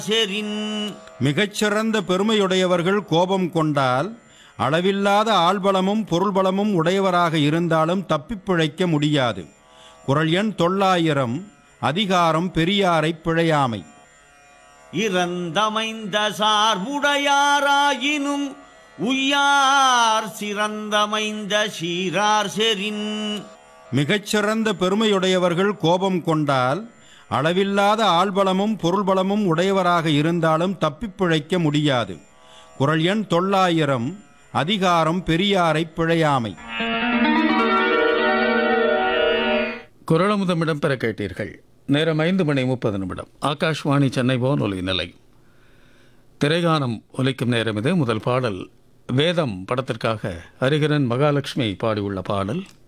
serine மிகச்சிறந்த பெருமையுடையவர்கள் கோபம் கொண்டால் அளவில்லாத ஆள்பலமும் பொருள்பலமும் உடையவராக இருந்தாலும் தப்பிப் பிழைக்க முடியாது குரல் எண் தொள்ளாயிரம் அதிகாரம் பெரியாரைப் பிழையாமை இறந்தமைந்த சார்புடையாராயினும் உய்யார் சிறந்தமைந்த சீரார் செரின் மிகச்சிறந்த பெருமையுடையவர்கள் கோபம் கொண்டால் அளவில்லாத ஆள்பலமும் பொருள்பலமும் உடையவராக இருந்தாலும் தப்பிப் பிழைக்க முடியாது குரல் எண் தொள்ளாயிரம் அதிகாரம் பெரியாரைப் பிழையாமை குரலமுதம் இடம்பெற கேட்டீர்கள் நேரம் ஐந்து மணி முப்பது நிமிடம் ஆகாஷ்வாணி சென்னை வானொலி நிலை திரைகானம் ஒலிக்கும் நேரம் இது முதல் பாடல் வேதம் படத்திற்காக ஹரிஹரன் மகாலட்சுமி பாடியுள்ள பாடல்